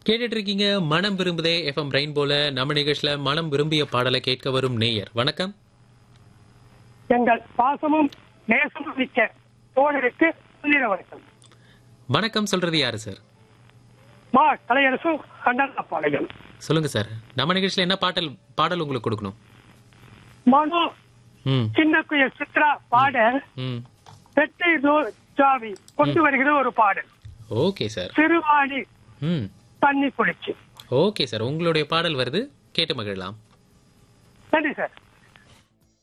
கேட்டுட்டு இருக்கீங்க மனம் விரும்புதே எஃப்எம் ரெயின்போல நம்ம நிகழ்ச்சியில மனம் விரும்பிய பாடலை கேட்க வரும் நேயர் வணக்கம் எங்கள் பாசமும் நேசமும் மிக்க தோழருக்கு புள்ளிட வணக்கம் வணக்கம் சொல்றது யாரு சார் மா கலையரசு கண்டன பாடல்கள் சொல்லுங்க சார் நம்ம நிகழ்ச்சியில என்ன பாடல் பாடல் உங்களுக்கு கொடுக்கணும் மனோ ம் சின்ன குயில் சித்ரா பாட ம் வெற்றி ஜாவி கொண்டு வருகிற ஒரு பாடல் ஓகே சார் சிறுவாணி ம் தண்ணி குளிச்சு ஓகே சார் உங்களுடைய பாடல் வருது கேட்டு மகிழலாம் நன்றி சார்